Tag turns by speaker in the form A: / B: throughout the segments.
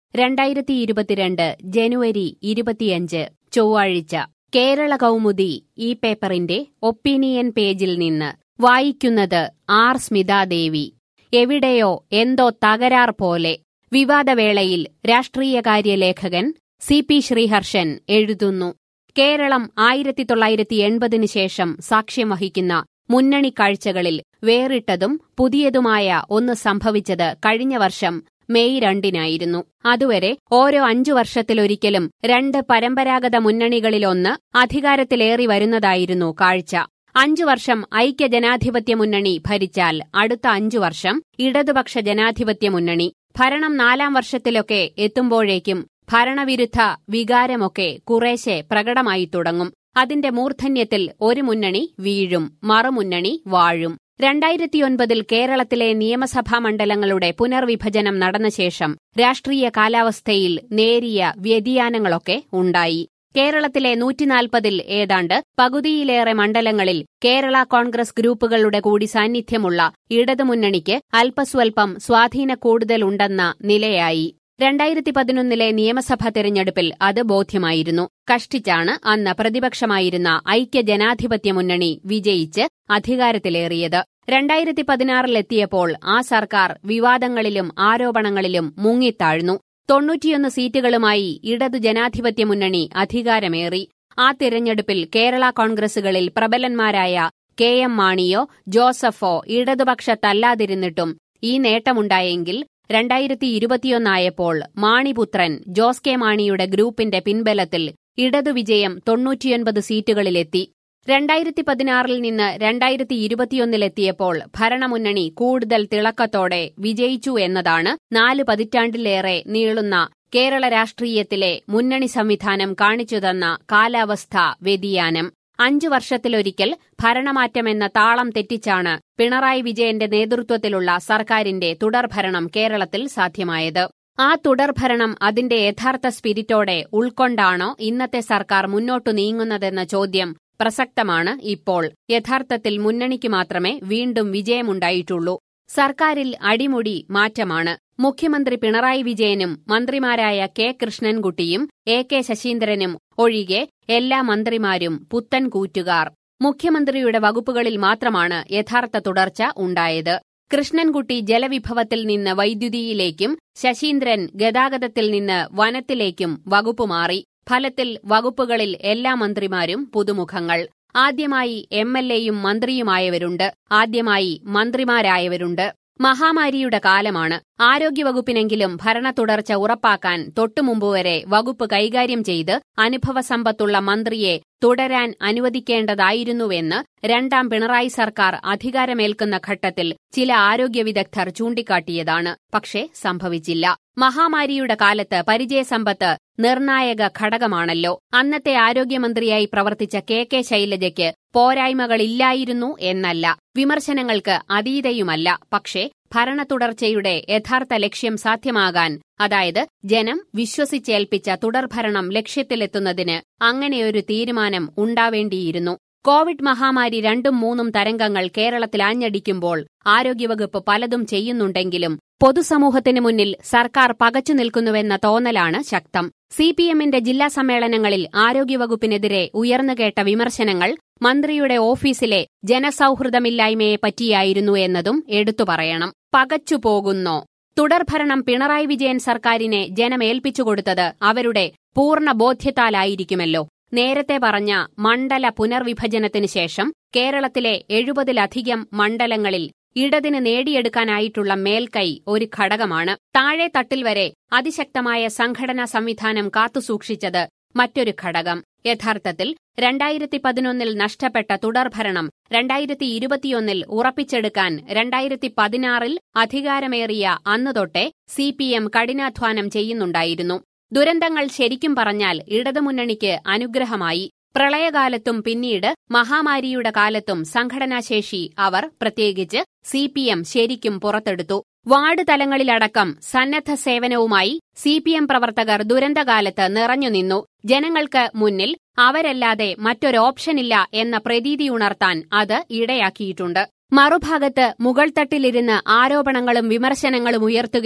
A: രണ്ടായിരത്തി ഇരുപത്തിരണ്ട് ജനുവരി ഇരുപത്തിയഞ്ച് ചൊവ്വാഴ്ച കേരള കൗമുദി ഈ പേപ്പറിന്റെ ഒപ്പീനിയൻ പേജിൽ നിന്ന് വായിക്കുന്നത് ആർ സ്മിതാദേവി എവിടെയോ എന്തോ തകരാർ പോലെ വിവാദവേളയിൽ രാഷ്ട്രീയകാര്യ ലേഖകൻ സി പി ശ്രീഹർഷൻ എഴുതുന്നു കേരളം ആയിരത്തി തൊള്ളായിരത്തി എൺപതിനു ശേഷം സാക്ഷ്യം വഹിക്കുന്ന മുന്നണി കാഴ്ചകളിൽ വേറിട്ടതും പുതിയതുമായ ഒന്ന് സംഭവിച്ചത് കഴിഞ്ഞ വർഷം മെയ് രണ്ടിനായിരുന്നു അതുവരെ ഓരോ അഞ്ചു വർഷത്തിലൊരിക്കലും രണ്ട് പരമ്പരാഗത മുന്നണികളിലൊന്ന് അധികാരത്തിലേറി വരുന്നതായിരുന്നു കാഴ്ച അഞ്ചു വർഷം ഐക്യ ജനാധിപത്യ മുന്നണി ഭരിച്ചാൽ അടുത്ത അഞ്ചു വർഷം ഇടതുപക്ഷ ജനാധിപത്യ മുന്നണി ഭരണം നാലാം വർഷത്തിലൊക്കെ എത്തുമ്പോഴേക്കും ഭരണവിരുദ്ധ വികാരമൊക്കെ കുറേശ്ശെ പ്രകടമായി തുടങ്ങും അതിന്റെ മൂർധന്യത്തിൽ ഒരു മുന്നണി വീഴും മറുമുന്നണി വാഴും രണ്ടായിരത്തിയൊൻപതിൽ കേരളത്തിലെ നിയമസഭാ മണ്ഡലങ്ങളുടെ പുനർവിഭജനം നടന്ന ശേഷം രാഷ്ട്രീയ കാലാവസ്ഥയിൽ നേരിയ വ്യതിയാനങ്ങളൊക്കെ ഉണ്ടായി കേരളത്തിലെ നൂറ്റിനാൽപ്പതിൽ ഏതാണ്ട് പകുതിയിലേറെ മണ്ഡലങ്ങളിൽ കേരള കോൺഗ്രസ് ഗ്രൂപ്പുകളുടെ കൂടി സാന്നിധ്യമുള്ള ഇടതുമുന്നണിക്ക് അല്പസ്വൽപം സ്വാധീന കൂടുതലുണ്ടെന്ന നിലയായി രണ്ടായിരത്തി പതിനൊന്നിലെ നിയമസഭാ തെരഞ്ഞെടുപ്പിൽ അത് ബോധ്യമായിരുന്നു കഷ്ടിച്ചാണ് അന്ന് പ്രതിപക്ഷമായിരുന്ന ഐക്യ ജനാധിപത്യ മുന്നണി വിജയിച്ച് അധികാരത്തിലേറിയത് രണ്ടായിരത്തി പതിനാറിലെത്തിയപ്പോൾ ആ സർക്കാർ വിവാദങ്ങളിലും ആരോപണങ്ങളിലും മുങ്ങിത്താഴ്ന്നു തൊണ്ണൂറ്റിയൊന്ന് സീറ്റുകളുമായി ഇടതു ജനാധിപത്യ മുന്നണി അധികാരമേറി ആ തിരഞ്ഞെടുപ്പിൽ കേരള കോൺഗ്രസുകളിൽ പ്രബലന്മാരായ കെ എം മാണിയോ ജോസഫോ ഇടതുപക്ഷത്തല്ലാതിരുന്നിട്ടും ഈ നേട്ടമുണ്ടായെങ്കിൽ രണ്ടായിരത്തി ഇരുപത്തിയൊന്നായപ്പോൾ മാണിപുത്രൻ ജോസ് കെ മാണിയുടെ ഗ്രൂപ്പിന്റെ പിൻബലത്തിൽ ഇടതുവിജയം തൊണ്ണൂറ്റിയൊൻപത് സീറ്റുകളിലെത്തി രണ്ടായിരത്തി പതിനാറിൽ നിന്ന് രണ്ടായിരത്തി ഇരുപത്തിയൊന്നിലെത്തിയപ്പോൾ ഭരണമുന്നണി കൂടുതൽ തിളക്കത്തോടെ വിജയിച്ചു എന്നതാണ് നാല് പതിറ്റാണ്ടിലേറെ നീളുന്ന കേരള രാഷ്ട്രീയത്തിലെ മുന്നണി സംവിധാനം കാണിച്ചുതന്ന കാലാവസ്ഥാ വ്യതിയാനം അഞ്ചു വർഷത്തിലൊരിക്കൽ ഭരണമാറ്റമെന്ന താളം തെറ്റിച്ചാണ് പിണറായി വിജയന്റെ നേതൃത്വത്തിലുള്ള സർക്കാരിന്റെ തുടർഭരണം കേരളത്തിൽ സാധ്യമായത് ആ തുടർഭരണം അതിന്റെ യഥാർത്ഥ സ്പിരിറ്റോടെ ഉൾക്കൊണ്ടാണോ ഇന്നത്തെ സർക്കാർ മുന്നോട്ടു നീങ്ങുന്നതെന്ന ചോദ്യം പ്രസക്തമാണ് ഇപ്പോൾ യഥാർത്ഥത്തിൽ മുന്നണിക്ക് മാത്രമേ വീണ്ടും വിജയമുണ്ടായിട്ടുള്ളൂ സർക്കാരിൽ അടിമുടി മാറ്റമാണ് മുഖ്യമന്ത്രി പിണറായി വിജയനും മന്ത്രിമാരായ കെ കൃഷ്ണൻകുട്ടിയും എ കെ ശശീന്ദ്രനും ഒഴികെ എല്ലാ മന്ത്രിമാരും പുത്തൻ കൂറ്റുകാർ മുഖ്യമന്ത്രിയുടെ വകുപ്പുകളിൽ മാത്രമാണ് യഥാർത്ഥ തുടർച്ച ഉണ്ടായത് കൃഷ്ണൻകുട്ടി ജലവിഭവത്തിൽ നിന്ന് വൈദ്യുതിയിലേക്കും ശശീന്ദ്രൻ ഗതാഗതത്തിൽ നിന്ന് വനത്തിലേക്കും വകുപ്പ് മാറി ഫലത്തിൽ വകുപ്പുകളിൽ എല്ലാ മന്ത്രിമാരും പുതുമുഖങ്ങൾ ആദ്യമായി എം എൽ എയും മന്ത്രിയുമായവരുണ്ട് ആദ്യമായി മന്ത്രിമാരായവരുണ്ട് മഹാമാരിയുടെ കാലമാണ് ആരോഗ്യവകുപ്പിനെങ്കിലും ഭരണ തുടർച്ച ഉറപ്പാക്കാൻ തൊട്ടുമുമ്പുവരെ വകുപ്പ് കൈകാര്യം ചെയ്ത് അനുഭവസമ്പത്തുള്ള മന്ത്രിയെ തുടരാൻ അനുവദിക്കേണ്ടതായിരുന്നുവെന്ന് രണ്ടാം പിണറായി സർക്കാർ അധികാരമേൽക്കുന്ന ഘട്ടത്തിൽ ചില ആരോഗ്യ വിദഗ്ധർ ചൂണ്ടിക്കാട്ടിയതാണ് പക്ഷേ സംഭവിച്ചില്ല മഹാമാരിയുടെ കാലത്ത് പരിചയസമ്പത്ത് നിർണായക ഘടകമാണല്ലോ അന്നത്തെ ആരോഗ്യമന്ത്രിയായി പ്രവർത്തിച്ച കെ കെ ശൈലജയ്ക്ക് പോരായ്മകളില്ലായിരുന്നു എന്നല്ല വിമർശനങ്ങൾക്ക് അതീതയുമല്ല പക്ഷേ ഭരണ തുടർച്ചയുടെ യഥാർത്ഥ ലക്ഷ്യം സാധ്യമാകാൻ അതായത് ജനം വിശ്വസിച്ചേൽപ്പിച്ച തുടർഭരണം ലക്ഷ്യത്തിലെത്തുന്നതിന് അങ്ങനെയൊരു തീരുമാനം ഉണ്ടാവേണ്ടിയിരുന്നു കോവിഡ് മഹാമാരി രണ്ടും മൂന്നും തരംഗങ്ങൾ കേരളത്തിൽ ആഞ്ഞടിക്കുമ്പോൾ ആരോഗ്യവകുപ്പ് പലതും ചെയ്യുന്നുണ്ടെങ്കിലും പൊതുസമൂഹത്തിന് മുന്നിൽ സർക്കാർ പകച്ചു നിൽക്കുന്നുവെന്ന തോന്നലാണ് ശക്തം സി പി എമ്മിന്റെ ജില്ലാ സമ്മേളനങ്ങളിൽ ആരോഗ്യവകുപ്പിനെതിരെ ഉയർന്നുകേട്ട വിമർശനങ്ങൾ മന്ത്രിയുടെ ഓഫീസിലെ ജനസൌഹൃദമില്ലായ്മയെ പറ്റിയായിരുന്നു എന്നതും എടുത്തു പറയണം പകച്ചുപോകുന്നോ തുടർഭരണം പിണറായി വിജയൻ സർക്കാരിനെ ജനമേൽപ്പിച്ചുകൊടുത്തത് അവരുടെ പൂർണ്ണ ബോധ്യത്താലായിരിക്കുമല്ലോ നേരത്തെ പറഞ്ഞ മണ്ഡല പുനർവിഭജനത്തിന് ശേഷം കേരളത്തിലെ എഴുപതിലധികം മണ്ഡലങ്ങളിൽ ഇടതിന് നേടിയെടുക്കാനായിട്ടുള്ള മേൽക്കൈ ഒരു ഘടകമാണ് താഴെ തട്ടിൽ വരെ അതിശക്തമായ സംഘടനാ സംവിധാനം കാത്തുസൂക്ഷിച്ചത് മറ്റൊരു ഘടകം യഥാർത്ഥത്തിൽ രണ്ടായിരത്തി പതിനൊന്നിൽ നഷ്ടപ്പെട്ട തുടർഭരണം രണ്ടായിരത്തി ഇരുപത്തിയൊന്നിൽ ഉറപ്പിച്ചെടുക്കാൻ രണ്ടായിരത്തി പതിനാറിൽ അധികാരമേറിയ അന്നുതൊട്ടേ സി പി എം കഠിനാധ്വാനം ചെയ്യുന്നുണ്ടായിരുന്നു ദുരന്തങ്ങൾ ശരിക്കും പറഞ്ഞാൽ ഇടതുമുന്നണിക്ക് അനുഗ്രഹമായി പ്രളയകാലത്തും പിന്നീട് മഹാമാരിയുടെ കാലത്തും സംഘടനാശേഷി അവർ പ്രത്യേകിച്ച് സി പി എം ശരിക്കും പുറത്തെടുത്തു വാർഡ് തലങ്ങളിലടക്കം സന്നദ്ധ സേവനവുമായി സി പി എം പ്രവർത്തകർ ദുരന്തകാലത്ത് നിറഞ്ഞുനിന്നു ജനങ്ങൾക്ക് മുന്നിൽ അവരല്ലാതെ മറ്റൊരോപ്ഷനില്ല എന്ന പ്രതീതിയുണർത്താൻ അത് ഇടയാക്കിയിട്ടുണ്ട് മറുഭാഗത്ത് മുകൾ തട്ടിലിരുന്ന് ആരോപണങ്ങളും വിമർശനങ്ങളും ഉയർത്തുകയും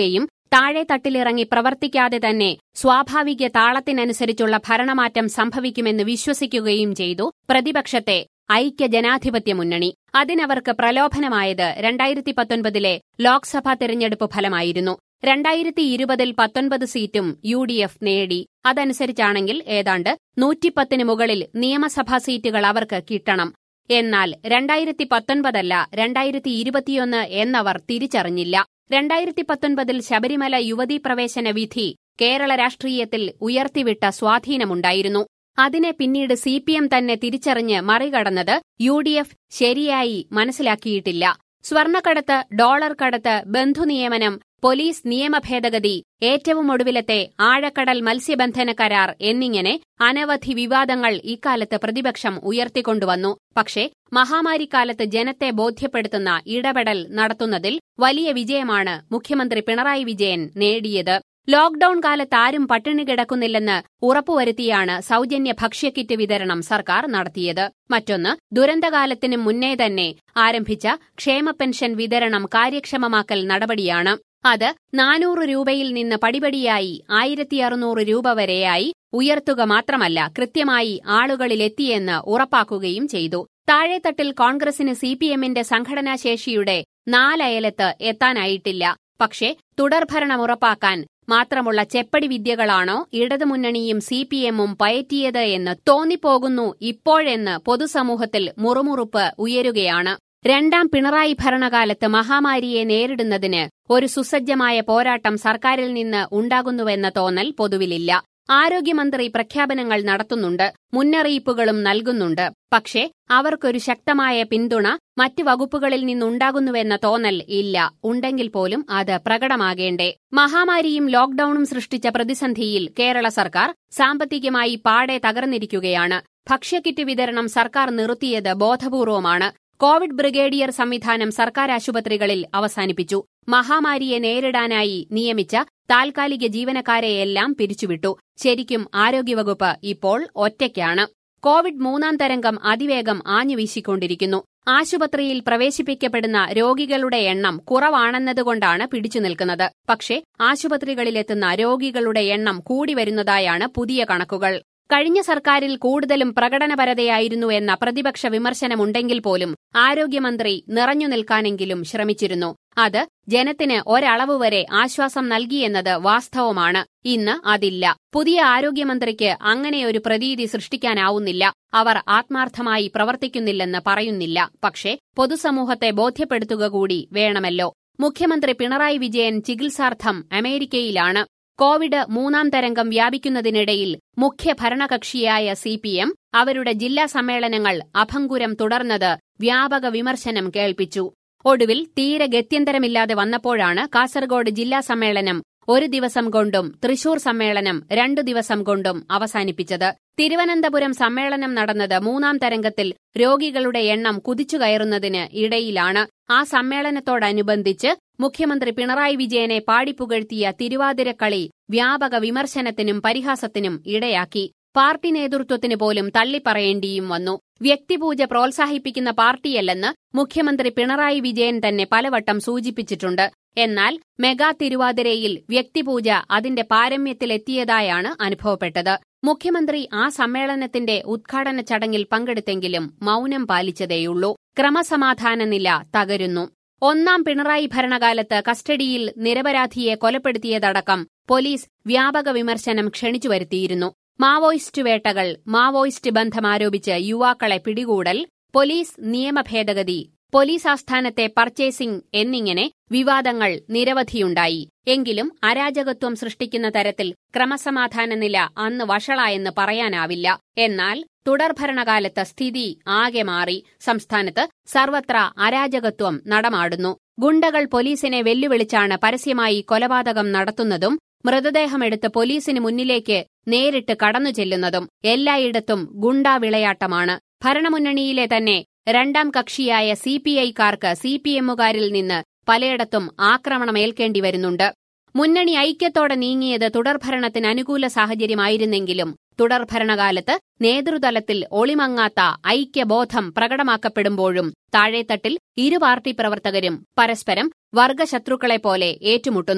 A: താഴെ തട്ടിലിറങ്ങി പ്രവർത്തിക്കാതെ തന്നെ സ്വാഭാവിക താളത്തിനനുസരിച്ചുള്ള ഭരണമാറ്റം സംഭവിക്കുമെന്ന് വിശ്വസിക്കുകയും ചെയ്തു പ്രതിപക്ഷത്തെ ഐക്യ ജനാധിപത്യ മുന്നണി അതിനവർക്ക് പ്രലോഭനമായത് രണ്ടായിരത്തി പത്തൊൻപതിലെ ലോക്സഭാ തെരഞ്ഞെടുപ്പ് ഫലമായിരുന്നു രണ്ടായിരത്തി ഇരുപതിൽ പത്തൊൻപത് സീറ്റും യു ഡി എഫ് നേടി അതനുസരിച്ചാണെങ്കിൽ ഏതാണ്ട് നൂറ്റിപ്പത്തിന് മുകളിൽ നിയമസഭാ സീറ്റുകൾ അവർക്ക് കിട്ടണം എന്നാൽ രണ്ടായിരത്തി പത്തൊൻപതല്ല രണ്ടായിരത്തി ഇരുപത്തിയൊന്ന് എന്നവർ തിരിച്ചറിഞ്ഞില്ല രണ്ടായിരത്തി പത്തൊൻപതിൽ ശബരിമല യുവതീ പ്രവേശന വിധി കേരള രാഷ്ട്രീയത്തിൽ ഉയർത്തിവിട്ട സ്വാധീനമുണ്ടായിരുന്നു അതിനെ പിന്നീട് സി പി എം തന്നെ തിരിച്ചറിഞ്ഞ് മറികടന്നത് യു ഡി എഫ് ശരിയായി മനസ്സിലാക്കിയിട്ടില്ല സ്വർണ്ണക്കടത്ത് ഡോളർ കടത്ത് ബന്ധുനിയമനം പോലീസ് നിയമ ഭേദഗതി ഏറ്റവും ഒടുവിലത്തെ ആഴക്കടൽ മത്സ്യബന്ധന കരാർ എന്നിങ്ങനെ അനവധി വിവാദങ്ങൾ ഇക്കാലത്ത് പ്രതിപക്ഷം ഉയർത്തിക്കൊണ്ടുവന്നു പക്ഷേ മഹാമാരിക്കാലത്ത് ജനത്തെ ബോധ്യപ്പെടുത്തുന്ന ഇടപെടൽ നടത്തുന്നതിൽ വലിയ വിജയമാണ് മുഖ്യമന്ത്രി പിണറായി വിജയൻ നേടിയത് ലോക്ഡൌൺ കാലത്ത് ആരും പട്ടിണി കിടക്കുന്നില്ലെന്ന് ഉറപ്പുവരുത്തിയാണ് സൌജന്യ ഭക്ഷ്യക്കിറ്റ് വിതരണം സർക്കാർ നടത്തിയത് മറ്റൊന്ന് ദുരന്തകാലത്തിന് മുന്നേ തന്നെ ആരംഭിച്ച ക്ഷേമ പെൻഷൻ വിതരണം കാര്യക്ഷമമാക്കൽ നടപടിയാണ് അത് നാനൂറ് രൂപയിൽ നിന്ന് പടിപടിയായി ആയിരത്തി അറുന്നൂറ് രൂപ വരെയായി ഉയർത്തുക മാത്രമല്ല കൃത്യമായി ആളുകളിലെത്തിയെന്ന് ഉറപ്പാക്കുകയും ചെയ്തു താഴെത്തട്ടിൽ കോൺഗ്രസിന് സിപിഎമ്മിന്റെ സംഘടനാശേഷിയുടെ നാലയലത്ത് എത്താനായിട്ടില്ല പക്ഷേ തുടർഭരണം ഉറപ്പാക്കാൻ മാത്രമുള്ള ചെപ്പടി വിദ്യകളാണോ ഇടതുമുന്നണിയും സിപിഎമ്മും പയറ്റിയത് എന്ന് തോന്നിപ്പോകുന്നു ഇപ്പോഴെന്ന് പൊതുസമൂഹത്തിൽ മുറുമുറുപ്പ് ഉയരുകയാണ് രണ്ടാം പിണറായി ഭരണകാലത്ത് മഹാമാരിയെ നേരിടുന്നതിന് ഒരു സുസജ്ജമായ പോരാട്ടം സർക്കാരിൽ നിന്ന് ഉണ്ടാകുന്നുവെന്ന തോന്നൽ പൊതുവിലില്ല ആരോഗ്യമന്ത്രി പ്രഖ്യാപനങ്ങൾ നടത്തുന്നുണ്ട് മുന്നറിയിപ്പുകളും നൽകുന്നുണ്ട് പക്ഷേ അവർക്കൊരു ശക്തമായ പിന്തുണ മറ്റ് വകുപ്പുകളിൽ നിന്നുണ്ടാകുന്നുവെന്ന തോന്നൽ ഇല്ല ഉണ്ടെങ്കിൽ പോലും അത് പ്രകടമാകേണ്ടേ മഹാമാരിയും ലോക്ഡൌണും സൃഷ്ടിച്ച പ്രതിസന്ധിയിൽ കേരള സർക്കാർ സാമ്പത്തികമായി പാടെ തകർന്നിരിക്കുകയാണ് ഭക്ഷ്യക്കിറ്റ് വിതരണം സർക്കാർ നിർത്തിയത് ബോധപൂർവമാണ് കോവിഡ് ബ്രിഗേഡിയർ സംവിധാനം സർക്കാർ ആശുപത്രികളിൽ അവസാനിപ്പിച്ചു മഹാമാരിയെ നേരിടാനായി നിയമിച്ച താൽക്കാലിക ജീവനക്കാരെയെല്ലാം പിരിച്ചുവിട്ടു ശരിക്കും ആരോഗ്യവകുപ്പ് ഇപ്പോൾ ഒറ്റയ്ക്കാണ് കോവിഡ് മൂന്നാം തരംഗം അതിവേഗം ആഞ്ഞുവീശിക്കൊണ്ടിരിക്കുന്നു ആശുപത്രിയിൽ പ്രവേശിപ്പിക്കപ്പെടുന്ന രോഗികളുടെ എണ്ണം കുറവാണെന്നതുകൊണ്ടാണ് പിടിച്ചു നിൽക്കുന്നത് പക്ഷേ ആശുപത്രികളിലെത്തുന്ന രോഗികളുടെ എണ്ണം കൂടി വരുന്നതായാണ് പുതിയ കണക്കുകൾ കഴിഞ്ഞ സർക്കാരിൽ കൂടുതലും പ്രകടനപരതയായിരുന്നു എന്ന പ്രതിപക്ഷ വിമർശനമുണ്ടെങ്കിൽ പോലും ആരോഗ്യമന്ത്രി നിറഞ്ഞു നിൽക്കാനെങ്കിലും ശ്രമിച്ചിരുന്നു അത് ജനത്തിന് ഒരളവ് വരെ ആശ്വാസം നൽകിയെന്നത് വാസ്തവമാണ് ഇന്ന് അതില്ല പുതിയ ആരോഗ്യമന്ത്രിക്ക് അങ്ങനെയൊരു പ്രതീതി സൃഷ്ടിക്കാനാവുന്നില്ല അവർ ആത്മാർത്ഥമായി പ്രവർത്തിക്കുന്നില്ലെന്ന് പറയുന്നില്ല പക്ഷേ പൊതുസമൂഹത്തെ ബോധ്യപ്പെടുത്തുക കൂടി വേണമല്ലോ മുഖ്യമന്ത്രി പിണറായി വിജയൻ ചികിത്സാർത്ഥം അമേരിക്കയിലാണ് കോവിഡ് മൂന്നാം തരംഗം വ്യാപിക്കുന്നതിനിടയിൽ മുഖ്യ ഭരണകക്ഷിയായ സിപിഎം അവരുടെ ജില്ലാ സമ്മേളനങ്ങൾ അഭംഗുരം തുടർന്നത് വ്യാപക വിമർശനം കേൾപ്പിച്ചു ഒടുവിൽ തീരെ ഗത്യന്തരമില്ലാതെ വന്നപ്പോഴാണ് കാസർഗോഡ് ജില്ലാ സമ്മേളനം ഒരു ദിവസം കൊണ്ടും തൃശൂർ സമ്മേളനം രണ്ടു ദിവസം കൊണ്ടും അവസാനിപ്പിച്ചത് തിരുവനന്തപുരം സമ്മേളനം നടന്നത് മൂന്നാം തരംഗത്തിൽ രോഗികളുടെ എണ്ണം കുതിച്ചുകയറുന്നതിന് ഇടയിലാണ് ആ സമ്മേളനത്തോടനുബന്ധിച്ച് മുഖ്യമന്ത്രി പിണറായി വിജയനെ പാടിപ്പുകഴ്ത്തിയ തിരുവാതിരക്കളി വ്യാപക വിമർശനത്തിനും പരിഹാസത്തിനും ഇടയാക്കി പാർട്ടി നേതൃത്വത്തിന് പോലും തള്ളിപ്പറയേണ്ടിയും വന്നു വ്യക്തിപൂജ പ്രോത്സാഹിപ്പിക്കുന്ന പാർട്ടിയല്ലെന്ന് മുഖ്യമന്ത്രി പിണറായി വിജയൻ തന്നെ പലവട്ടം സൂചിപ്പിച്ചിട്ടുണ്ട് എന്നാൽ മെഗാ തിരുവാതിരയിൽ വ്യക്തിപൂജ അതിന്റെ പാരമ്യത്തിലെത്തിയതായാണ് അനുഭവപ്പെട്ടത് മുഖ്യമന്ത്രി ആ സമ്മേളനത്തിന്റെ ഉദ്ഘാടന ചടങ്ങിൽ പങ്കെടുത്തെങ്കിലും മൌനം പാലിച്ചതേയുള്ളൂ ക്രമസമാധാന നില തകരുന്നു ഒന്നാം പിണറായി ഭരണകാലത്ത് കസ്റ്റഡിയിൽ നിരപരാധിയെ കൊലപ്പെടുത്തിയതടക്കം പോലീസ് വ്യാപക വിമർശനം ക്ഷണിച്ചു വരുത്തിയിരുന്നു മാവോയിസ്റ്റ് വേട്ടകൾ മാവോയിസ്റ്റ് ബന്ധമാരോപിച്ച് യുവാക്കളെ പിടികൂടൽ പോലീസ് നിയമ ഭേദഗതി പോലീസ് ആസ്ഥാനത്തെ പർച്ചേസിംഗ് എന്നിങ്ങനെ വിവാദങ്ങൾ നിരവധിയുണ്ടായി എങ്കിലും അരാജകത്വം സൃഷ്ടിക്കുന്ന തരത്തിൽ ക്രമസമാധാന നില അന്ന് വഷളായെന്ന് പറയാനാവില്ല എന്നാൽ തുടർഭരണകാലത്ത് സ്ഥിതി ആകെ മാറി സംസ്ഥാനത്ത് സർവത്ര അരാജകത്വം നടമാടുന്നു ഗുണ്ടകൾ പോലീസിനെ വെല്ലുവിളിച്ചാണ് പരസ്യമായി കൊലപാതകം നടത്തുന്നതും മൃതദേഹമെടുത്ത് പോലീസിന് മുന്നിലേക്ക് നേരിട്ട് കടന്നു ചെല്ലുന്നതും എല്ലായിടത്തും ഗുണ്ടാ വിളയാട്ടമാണ് ഭരണമുന്നണിയിലെ തന്നെ രണ്ടാം കക്ഷിയായ സിപിഐക്കാർക്ക് സിപിഎമ്മുകാരിൽ നിന്ന് പലയിടത്തും ആക്രമണമേൽക്കേണ്ടി വരുന്നുണ്ട് മുന്നണി ഐക്യത്തോടെ നീങ്ങിയത് തുടർഭരണത്തിന് അനുകൂല സാഹചര്യമായിരുന്നെങ്കിലും തുടർഭരണകാലത്ത് നേതൃതലത്തിൽ ഒളിമങ്ങാത്ത ഐക്യബോധം പ്രകടമാക്കപ്പെടുമ്പോഴും താഴെത്തട്ടിൽ ഇരു പാർട്ടി പ്രവർത്തകരും പരസ്പരം വർഗശത്രുക്കളെപ്പോലെ ഏറ്റുമുട്ടുന്നു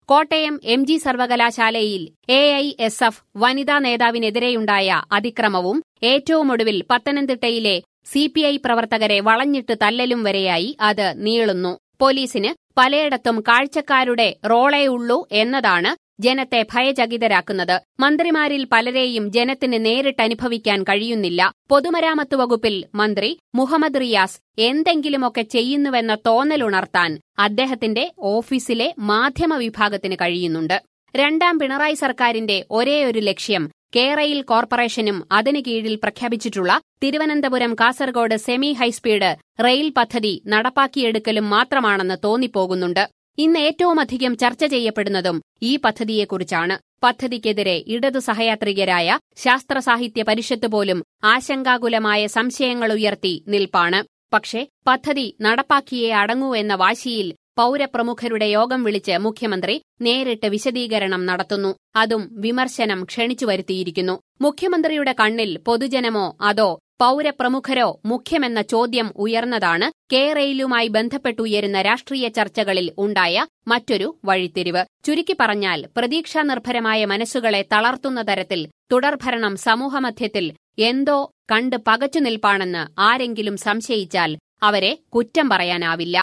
A: കോട്ടയം എം ജി സർവകലാശാലയിൽ എ ഐ എസ് എഫ് വനിതാ നേതാവിനെതിരെയുണ്ടായ അതിക്രമവും ഏറ്റവും ഒടുവിൽ പത്തനംതിട്ടയിലെ സി പി ഐ പ്രവർത്തകരെ വളഞ്ഞിട്ട് തല്ലലും വരെയായി അത് നീളുന്നു പോലീസിന് പലയിടത്തും കാഴ്ചക്കാരുടെ റോളേ ഉള്ളൂ എന്നതാണ് ജനത്തെ ഭയചകിതരാക്കുന്നത് മന്ത്രിമാരിൽ പലരെയും ജനത്തിന് നേരിട്ടനുഭവിക്കാൻ കഴിയുന്നില്ല പൊതുമരാമത്ത് വകുപ്പിൽ മന്ത്രി മുഹമ്മദ് റിയാസ് എന്തെങ്കിലുമൊക്കെ ചെയ്യുന്നുവെന്ന തോന്നലുണർത്താൻ അദ്ദേഹത്തിന്റെ ഓഫീസിലെ മാധ്യമ വിഭാഗത്തിന് കഴിയുന്നുണ്ട് രണ്ടാം പിണറായി സർക്കാരിന്റെ ഒരേയൊരു ലക്ഷ്യം കേരയിൽ കോർപ്പറേഷനും അതിനു കീഴിൽ പ്രഖ്യാപിച്ചിട്ടുള്ള Thiruvananthapuram Kasaragod semi high speed rail പദ്ധതി നടപ്പാക്കിയെടുക്കലും മാത്രമാണെന്ന് തോന്നിപ്പോകുന്നുണ്ട് ഇന്ന് ഏറ്റവുമധികം ചർച്ച ചെയ്യപ്പെടുന്നതും ഈ പദ്ധതിയെക്കുറിച്ചാണ് പദ്ധതിക്കെതിരെ ഇടതു സഹയാത്രികരായ ശാസ്ത്ര സാഹിത്യ പരിഷത്ത് പോലും ആശങ്കാകുലമായ സംശയങ്ങൾ ഉയർത്തി നിൽപ്പാണ് പക്ഷേ പദ്ധതി നടപ്പാക്കിയേ അടങ്ങൂ എന്ന വാശിയിൽ പൌരപ്രമുഖരുടെ യോഗം വിളിച്ച് മുഖ്യമന്ത്രി നേരിട്ട് വിശദീകരണം നടത്തുന്നു അതും വിമർശനം ക്ഷണിച്ചു വരുത്തിയിരിക്കുന്നു മുഖ്യമന്ത്രിയുടെ കണ്ണിൽ പൊതുജനമോ അതോ പൌരപ്രമുഖരോ മുഖ്യമെന്ന ചോദ്യം ഉയർന്നതാണ് കേരയിലുമായി ബന്ധപ്പെട്ടുയരുന്ന രാഷ്ട്രീയ ചർച്ചകളിൽ ഉണ്ടായ മറ്റൊരു വഴിത്തിരിവ് ചുരുക്കി പറഞ്ഞാൽ പ്രതീക്ഷാനിർഭരമായ മനസ്സുകളെ തളർത്തുന്ന തരത്തിൽ തുടർഭരണം സമൂഹമധ്യത്തിൽ എന്തോ കണ്ട് പകച്ചു നിൽപ്പാണെന്ന് ആരെങ്കിലും സംശയിച്ചാൽ അവരെ കുറ്റം പറയാനാവില്ല